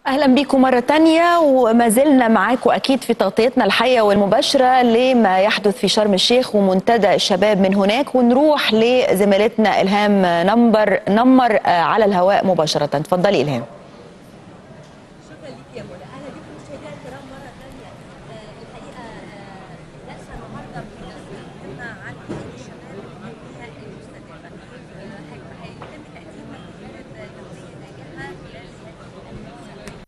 اهلا بيكم مره تانية وما زلنا معاكم اكيد في تغطيتنا الحيه والمباشره لما يحدث في شرم الشيخ ومنتدى الشباب من هناك ونروح لزميلتنا الهام نمبر نمر آه، على الهواء مباشره اتفضلي الهام شكرا لك يا منى اهلا بكم مشاهدينا الكرام مره ثانيه آه، الحقيقه آه، جلسه النهارده من الجلسات المهمه عن حقوق الشباب وحقوقها المستدامه آه، هي- هيتم تقديم تجارب دوليه ناجحه خلال هذه السنوات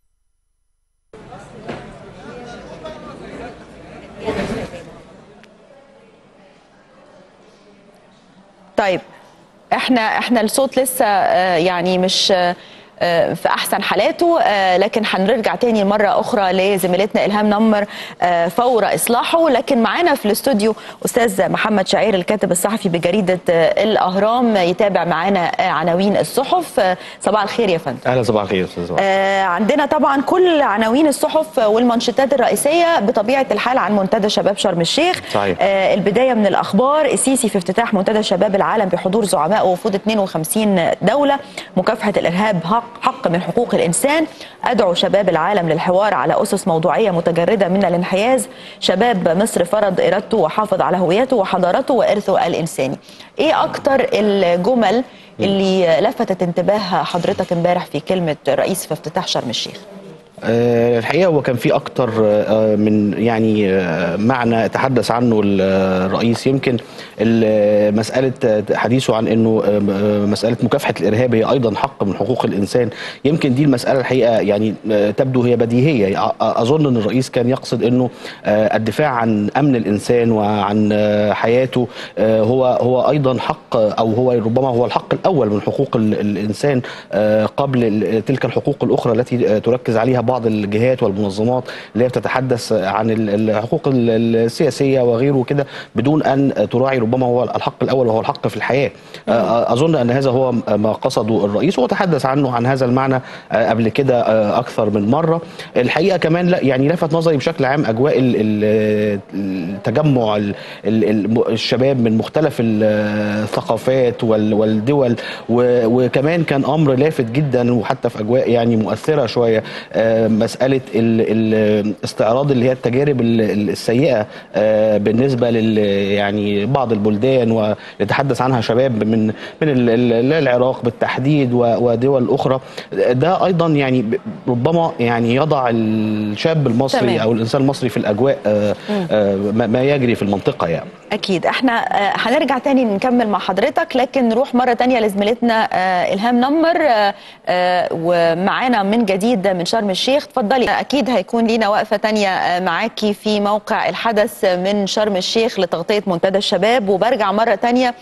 طيب احنا احنا الصوت لسه آه، يعني مش آه، آه، في احسن حالاته آه، لكن هنرجع تاني مره اخرى لزميلتنا الهام نمر آه، فور اصلاحه لكن معانا في الاستوديو استاذ محمد شعير الكاتب الصحفي بجريده آه، الاهرام يتابع معانا آه، عناوين الصحف آه، صباح الخير يا فندم اهلا صباح الخير استاذ صباح آه، عندنا طبعا كل عناوين الصحف والمانشيتات الرئيسيه بطبيعه الحال عن منتدى شباب شرم الشيخ صحيح. آه، البدايه من الاخبار السيسي في افتتاح منتدى شباب العالم بحضور زعماء ووفود 52 دوله مكافحه الارهاب حق, حق من حقوق الانسان ادعو شباب العالم للحوار على اسس موضوعيه متجرده من الانحياز شباب مصر فرض ارادته وحافظ على هويته وحضارته وارثه الانساني ايه اكتر الجمل اللي لفتت انتباه حضرتك امبارح في كلمه الرئيس في افتتاح شرم الشيخ آه، الحقيقه هو كان في اكتر آه، من يعني آه، معنى تحدث عنه الرئيس يمكن ال- مساله آه، حديثه عن انه آه، آه، مساله مكافحه الارهاب هي ايضا حق من حقوق الانسان يمكن دي المساله الحقيقه يعني آه، تبدو هي بديهيه أ- اظن ان الرئيس كان يقصد انه آه، الدفاع عن امن الانسان وعن آه، حياته آه، هو هو ايضا حق او هو ربما هو الحق الاول من حقوق ال- الانسان آه، قبل ال- تلك الحقوق الاخرى التي آه، تركز عليها بعض الجهات والمنظمات اللي هي بتتحدث عن ال- الحقوق ال- السياسيه وغيره كده بدون ان تراعي ربما هو الحق الاول وهو الحق في الحياه آه، اظن ان هذا هو ما قصده الرئيس وتحدث عنه عن هذا المعنى آه، قبل كده آه، اكثر من مره الحقيقه كمان لا يعني لفت نظري بشكل عام اجواء ال- ال- التجمع ال- ال- ال- الشباب من مختلف الثقافات وال- والدول و- وكمان كان امر لافت جدا وحتى في اجواء يعني مؤثره شويه آه، مساله ال- ال- استعراض اللي هي التجارب ال- ال- السيئه آه، بالنسبه لل يعني بعض البلدان ويتحدث عنها شباب من من ال- ال- العراق بالتحديد و- ودول اخرى ده ايضا يعني ب- ربما يعني يضع الشاب المصري تمام. او الانسان المصري في الاجواء آه، آه، ما ما يجري في المنطقه يعني اكيد احنا آه، هنرجع تاني نكمل مع حضرتك لكن نروح مره تانية لزميلتنا آه، الهام نمر آه، آه، ومعانا من جديد من شرم الشيخ اتفضلي اكيد هيكون لينا وقفه تانية آه، معاكي في موقع الحدث من شرم الشيخ لتغطيه منتدى الشباب وبرجع مره تانية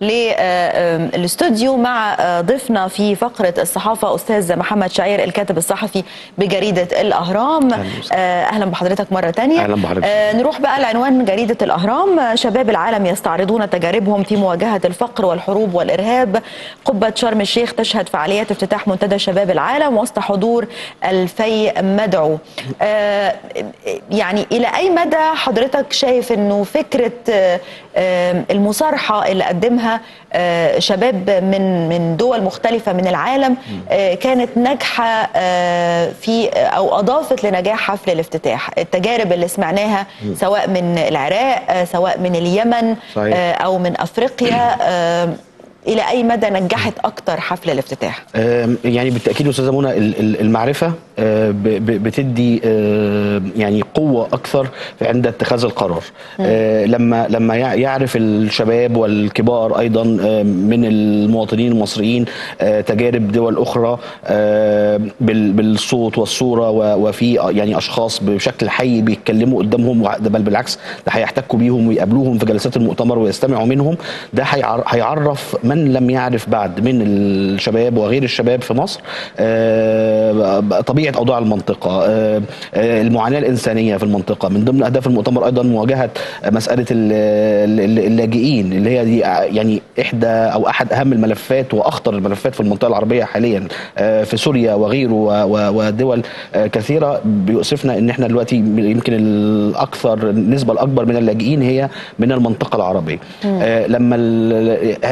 للاستوديو مع آه، ضيفنا في فقره الصحافه استاذ محمد شعير الكاتب الصحفي بجريده الاهرام أهلا وسهلا. آه، اهلا بحضرتك مره تانية أهلا بحضرتك. آه، نروح بقى لعنوان جريدة الأهرام آه، شباب العالم يستعرضون تجاربهم في مواجهة الفقر والحروب والإرهاب قبة شرم الشيخ تشهد فعاليات افتتاح منتدى شباب العالم وسط حضور الفي مدعو آه، يعني إلى أي مدى حضرتك شايف أنه فكرة آه، آه، المصارحة اللي قدمها آه، شباب من من دول مختلفة من العالم آه، كانت ناجحة آه، في أو أضافت لنجاح حفل الافتتاح التجارب اللي سمعناها سواء من العراق آه، سواء من اليمن صحيح. آه، أو من أفريقيا آه، إلى أي مدى نجحت أكتر حفل الافتتاح آم، يعني بالتاكيد استاذه منى ال- ال- المعرفه آه، ب- ب- بتدي آه، يعني قوه اكثر في عند اتخاذ القرار آه، لما لما يع- يعرف الشباب والكبار ايضا آه، من المواطنين المصريين آه، تجارب دول اخرى آه، بال- بالصوت والصوره و- وفي يعني اشخاص بشكل حي بيتكلموا قدامهم وع- ده بل بالعكس ده هيحتكوا بيهم ويقابلوهم في جلسات المؤتمر ويستمعوا منهم ده هيعر- هيعرف من لم يعرف بعد من الشباب وغير الشباب في مصر آه، طبيعه اوضاع المنطقه آه، آه، المعاناه الانسانيه في المنطقه من ضمن اهداف المؤتمر ايضا مواجهه مساله ال- ال- اللاجئين اللي هي دي يعني احدى او احد اهم الملفات واخطر الملفات في المنطقه العربيه حاليا آه، في سوريا وغيره و- و- ودول آه، كثيره بيؤسفنا ان احنا دلوقتي يمكن الاكثر النسبه الاكبر من اللاجئين هي من المنطقه العربيه آه، لما ال- هذا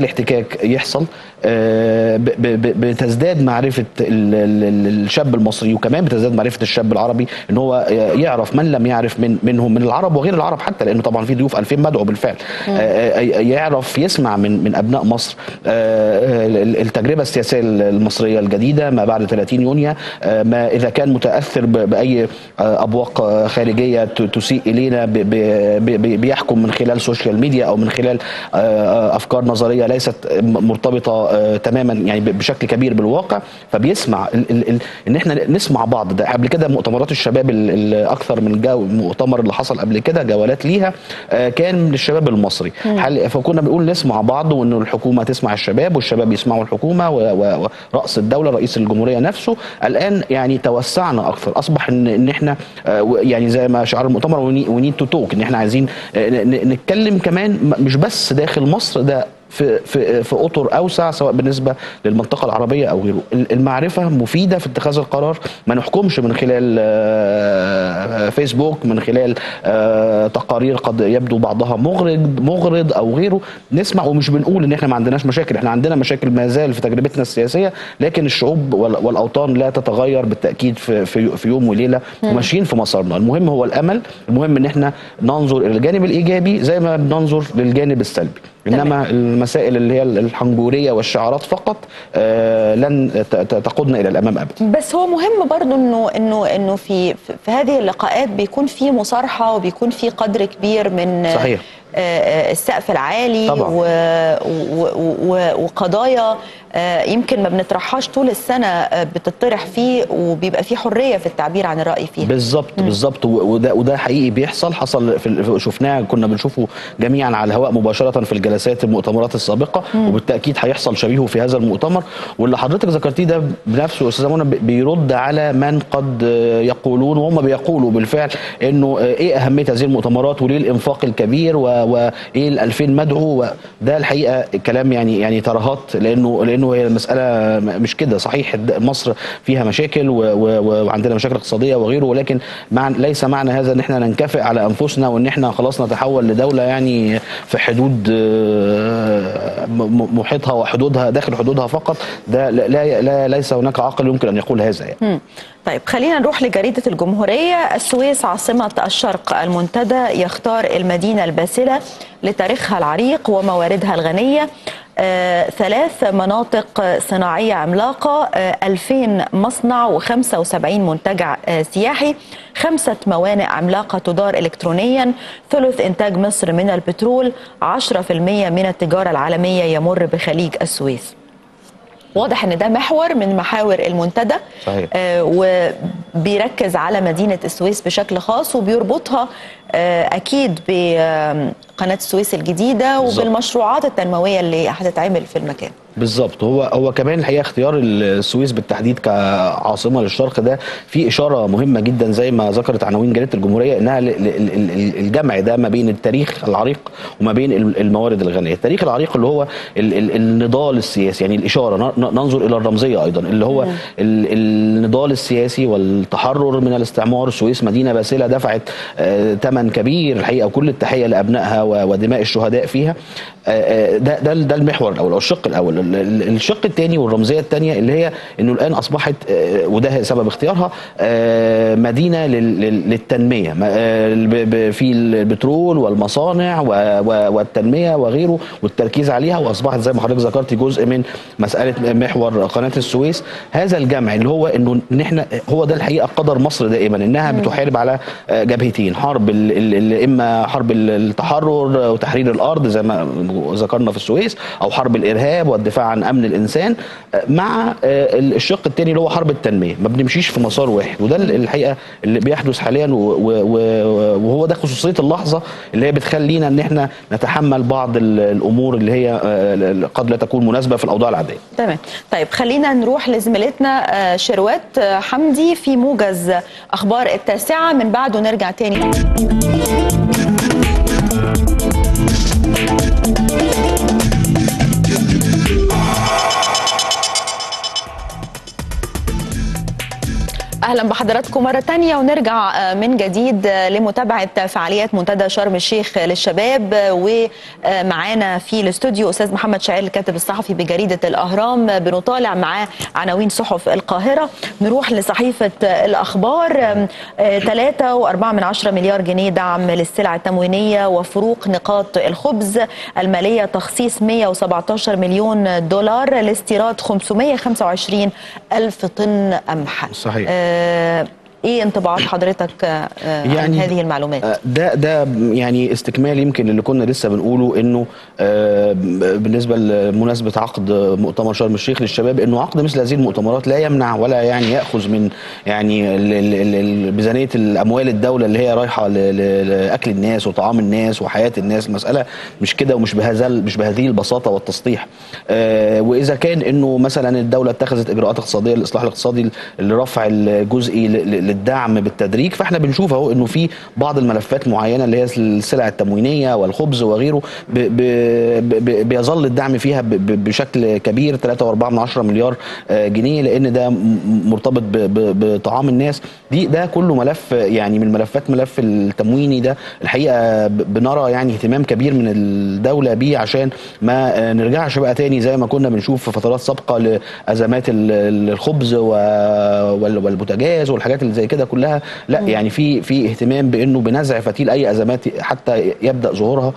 الاحتكاك يحصل آه، ب- ب- ب- بتزداد معرفه ال- ال- ال- الشاب المصري وكمان بتزداد معرفه الشاب العربي ان هو يعرف من لم يعرف من منهم من العرب وغير العرب حتى لانه طبعا في ضيوف 2000 مدعو بالفعل آه، آه، يعرف يسمع من من ابناء مصر آه، ال- التجربه السياسيه المصريه الجديده ما بعد 30 يونيو آه، ما اذا كان متاثر ب- باي آه، ابواق آه، خارجيه ت- تسيء الينا ب- ب- ب- بيحكم من خلال سوشيال ميديا او من خلال آه، آه، افكار نظريه ليست م- مرتبطه آه، تماما يعني ب- بشكل كبير بالواقع فبيسمع ال ال ال ان احنا نسمع بعض ده قبل كده مؤتمرات الشباب ال- ال- اكثر من جو مؤتمر اللي حصل قبل كده جولات ليها آه، كان من الشباب المصري حل فكنا بنقول نسمع بعض وان الحكومه تسمع الشباب والشباب يسمعوا الحكومه و- و- ورأس الدوله رئيس الجمهوريه نفسه الان يعني توسعنا اكثر اصبح ان ان احنا آه، و- يعني زي ما شعار المؤتمر ونيد تو توك ان احنا عايزين آه، ن- ن- نتكلم كمان م- مش بس داخل مصر ده في في في اطر اوسع سواء بالنسبه للمنطقه العربيه او غيره ال- المعرفه مفيده في اتخاذ القرار ما نحكمش من خلال آه، فيسبوك من خلال آه، تقارير قد يبدو بعضها مغرض مغرض او غيره نسمع ومش بنقول ان احنا ما عندناش مشاكل احنا عندنا مشاكل ما زال في تجربتنا السياسيه لكن الشعوب وال- والاوطان لا تتغير بالتاكيد في في في يوم وليله وماشيين في مسارنا المهم هو الامل المهم ان احنا ننظر الى الجانب الايجابي زي ما بننظر للجانب السلبي تمام. انما المسائل اللي هي الحنجوريه والشعارات فقط آه، لن ت- ت- تقودنا الى الامام ابدا بس هو مهم برضو انه انه انه في في هذه اللقاءات بيكون في مصارحه وبيكون في قدر كبير من صحيح. آه، آه، السقف العالي طبعاً. و و و وقضايا آه، يمكن ما بنطرحهاش طول السنه آه، بتطرح فيه وبيبقى في حريه في التعبير عن الراي فيها بالظبط بالظبط و- وده وده حقيقي بيحصل حصل في ال- شفناه كنا بنشوفه جميعا على الهواء مباشره في الجلسات المؤتمرات السابقه وبالتاكيد هيحصل شبيهه في هذا المؤتمر واللي حضرتك ذكرتيه ده بنفسه يا استاذ منى بي- بيرد على من قد آه، يقولون وهم بيقولوا بالفعل انه آه، ايه اهميه هذه المؤتمرات وليه الانفاق الكبير و- وايه ال 2000 مدعو ده الحقيقه كلام يعني يعني ترهات لانه لانه هي المساله م- مش كده صحيح الد- مصر فيها مشاكل و- و- وعندنا مشاكل اقتصاديه وغيره ولكن مع ليس معنى هذا ان احنا ننكفئ على انفسنا وان احنا خلاص نتحول لدوله يعني في حدود آه، م- م- محيطها وحدودها داخل حدودها فقط ده لا, لا, لا ليس هناك عاقل يمكن ان يقول هذا يعني مم. طيب خلينا نروح لجريدة الجمهورية السويس عاصمة الشرق المنتدى يختار المدينة الباسلة لتاريخها العريق ومواردها الغنية آه، ثلاث مناطق صناعية عملاقة آه، 2000 مصنع و75 منتجع آه، سياحي خمسة موانئ عملاقة تدار إلكترونيا ثلث إنتاج مصر من البترول 10% من التجارة العالمية يمر بخليج السويس واضح ان ده محور من محاور المنتدى صحيح. آه وبيركز على مدينه السويس بشكل خاص وبيربطها آه اكيد بقناه السويس الجديده بالظبط. وبالمشروعات التنمويه اللي هتتعمل في المكان بالظبط هو هو كمان الحقيقه اختيار السويس بالتحديد كعاصمه للشرق ده في اشاره مهمه جدا زي ما ذكرت عناوين جريده الجمهوريه انها ل- ل- ال- ال- الجمع ده ما بين التاريخ العريق وما بين ال- الموارد الغنيه، التاريخ العريق اللي هو ال- ال- النضال السياسي يعني الاشاره ن- ن- ننظر الى الرمزيه ايضا اللي هو ال- النضال السياسي والتحرر من الاستعمار السويس مدينه باسله دفعت آه، ثمن كبير الحقيقه وكل التحيه لابنائها و- ودماء الشهداء فيها آه، آه، ده ده ده المحور الاول او الشق الاول ال- ال- الشق الثاني والرمزيه الثانيه اللي هي انه الان اصبحت آه، وده سبب اختيارها آه، مدينه لل- لل- للتنميه ما- آه، ب- ب- في البترول والمصانع و- و- والتنميه وغيره والتركيز عليها واصبحت زي ما حضرتك ذكرتي جزء من مساله محور قناه السويس هذا الجمع اللي هو انه ان احنا هو ده الحقيقه قدر مصر دائما انها بتحارب على آه، جبهتين حرب ال- ال- ال- اما حرب ال- التحرر وتحرير الارض زي ما ذكرنا في السويس او حرب الارهاب والدفاع عن امن الانسان آه، مع آه، الشق الثاني اللي هو حرب التنميه ما بنمشيش في مسار واحد وده ال- الحقيقه اللي بيحدث حاليا و- و- و- وهو ده خصوصيه اللحظه اللي هي بتخلينا ان احنا نتحمل بعض ال- الامور اللي هي آه، قد لا تكون مناسبه في الاوضاع العاديه تمام طيب خلينا نروح لزميلتنا آه، شروات آه، حمدي في موجز اخبار التاسعه من بعده نرجع تاني اهلا بحضراتكم مره تانية ونرجع آه، من جديد آه، لمتابعه فعاليات منتدى شرم الشيخ للشباب آه، ومعانا في الاستوديو استاذ محمد شعير الكاتب الصحفي بجريده الاهرام آه، بنطالع معاه عناوين صحف القاهره نروح لصحيفه آه، الاخبار 3.4 من عشرة مليار جنيه دعم للسلع التموينيه وفروق نقاط الخبز الماليه تخصيص 117 مليون دولار لاستيراد 525 الف طن قمح صحيح. آه ايه انطباعات حضرتك آه يعني عن يعني هذه المعلومات آه، ده ده يعني استكمال يمكن اللي كنا لسه بنقوله انه آه، بالنسبه لمناسبه عقد مؤتمر شرم الشيخ للشباب انه عقد مثل هذه المؤتمرات لا يمنع ولا يعني ياخذ من يعني ال- ال- ال- ال- ميزانيه الاموال الدوله اللي هي رايحه ل- ل- لاكل الناس وطعام الناس وحياه الناس المساله مش كده ومش بهذا ال- مش بهذه البساطه والتسطيح آه، واذا كان انه مثلا الدوله اتخذت اجراءات اقتصاديه للاصلاح الاقتصادي لرفع الجزئي ل- ل- للدعم بالتدريج فاحنا بنشوف اهو انه في بعض الملفات معينه اللي هي السلع التموينيه والخبز وغيره ب ب ب بيظل الدعم فيها ب ب بشكل كبير 3.4 مليار آه، جنيه لان ده م- مرتبط ب ب بطعام الناس دي ده كله ملف يعني من ملفات ملف التمويني ده الحقيقه ب- بنرى يعني اهتمام كبير من الدوله بيه عشان ما آه، نرجعش بقى تاني زي ما كنا بنشوف في فترات سابقه لازمات ال- ال- الخبز و- وال- والبوتاجاز والحاجات اللي زي كده كلها لا يعني في في اهتمام بانه بنزع فتيل اي ازمات حتى يبدا ظهورها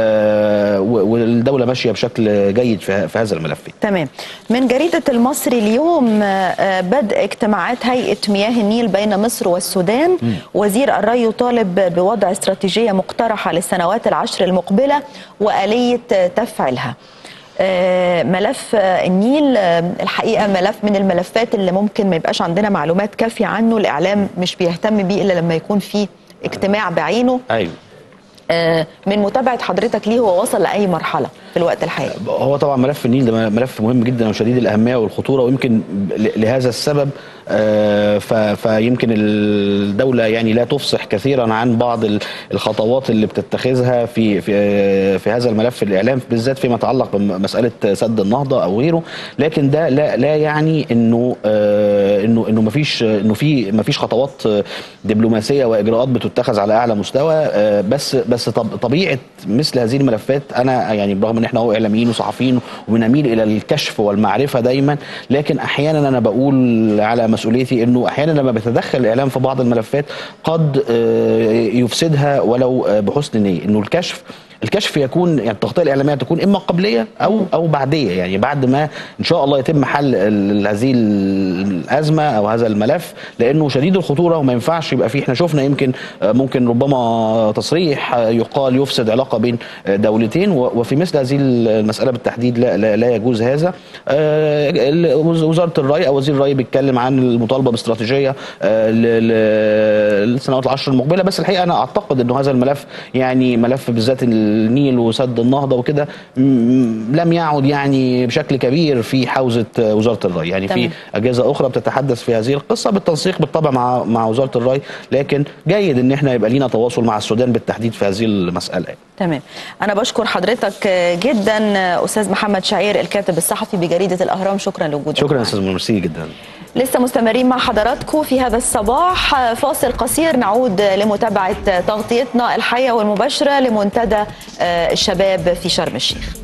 آه، و- والدوله ماشيه بشكل جيد في في هذا الملف تمام من جريدة المصري اليوم آه، بدء اجتماعات هيئة مياه النيل بين مصر والسودان وزير الري يطالب بوضع استراتيجية مقترحة للسنوات العشر المقبلة وآلية آه، تفعيلها آه، ملف آه، النيل آه، الحقيقة ملف من الملفات اللي ممكن ما يبقاش عندنا معلومات كافية عنه الإعلام مش بيهتم بيه إلا لما يكون فيه اجتماع بعينه ايوه آه، من متابعة حضرتك ليه هو وصل لأي مرحلة في الوقت الحالي هو طبعا ملف النيل ده ملف مهم جدا وشديد الاهميه والخطوره ويمكن ل- لهذا السبب آه، ف- فيمكن الدوله يعني لا تفصح كثيرا عن بعض ال- الخطوات اللي بتتخذها في في آه، في هذا الملف الاعلام بالذات فيما يتعلق بمساله سد النهضه او غيره لكن ده لا لا يعني انه آه، انه انه مفيش انه في مفيش خطوات آه، دبلوماسيه واجراءات بتتخذ على اعلى مستوى آه، بس بس طب- طبيعه مثل هذه الملفات انا يعني برغم ان احنا هو اعلاميين وصحفيين وبنميل الى الكشف والمعرفه دايما لكن احيانا انا بقول على مسؤوليتي انه احيانا لما بيتدخل الاعلام في بعض الملفات قد آه، يفسدها ولو آه، بحسن نيه انه الكشف الكشف يكون يعني التغطيه الاعلاميه تكون اما قبليه او او بعديه يعني بعد ما ان شاء الله يتم حل ال- هذه الازمه او هذا الملف لانه شديد الخطوره وما ينفعش يبقى فيه احنا شفنا يمكن آه، ممكن ربما تصريح آه، يقال يفسد علاقه بين آه، دولتين و- وفي مثل هذه المساله بالتحديد لا لا, لا يجوز هذا آه، ال- وز- وزاره الري او وزير الري بيتكلم عن المطالبه باستراتيجيه آه، ل- ل- للسنوات العشر المقبله بس الحقيقه انا اعتقد انه هذا الملف يعني ملف بالذات النيل وسد النهضه وكده م- لم يعد يعني بشكل كبير في حوزه آه، وزاره الري يعني في تمام. اجهزه اخرى بتتحدث في هذه القصه بالتنسيق بالطبع مع مع وزاره الري لكن جيد ان احنا يبقى لينا تواصل مع السودان بالتحديد في هذه المساله يعني. تمام انا بشكر حضرتك جدا استاذ محمد شعير الكاتب الصحفي بجريده الاهرام شكرا لوجودك شكرا يا معنا. استاذ ميرسي جدا لسه مستمرين مع حضراتكم في هذا الصباح فاصل قصير نعود لمتابعه تغطيتنا الحيه والمباشره لمنتدى آه، الشباب في شرم الشيخ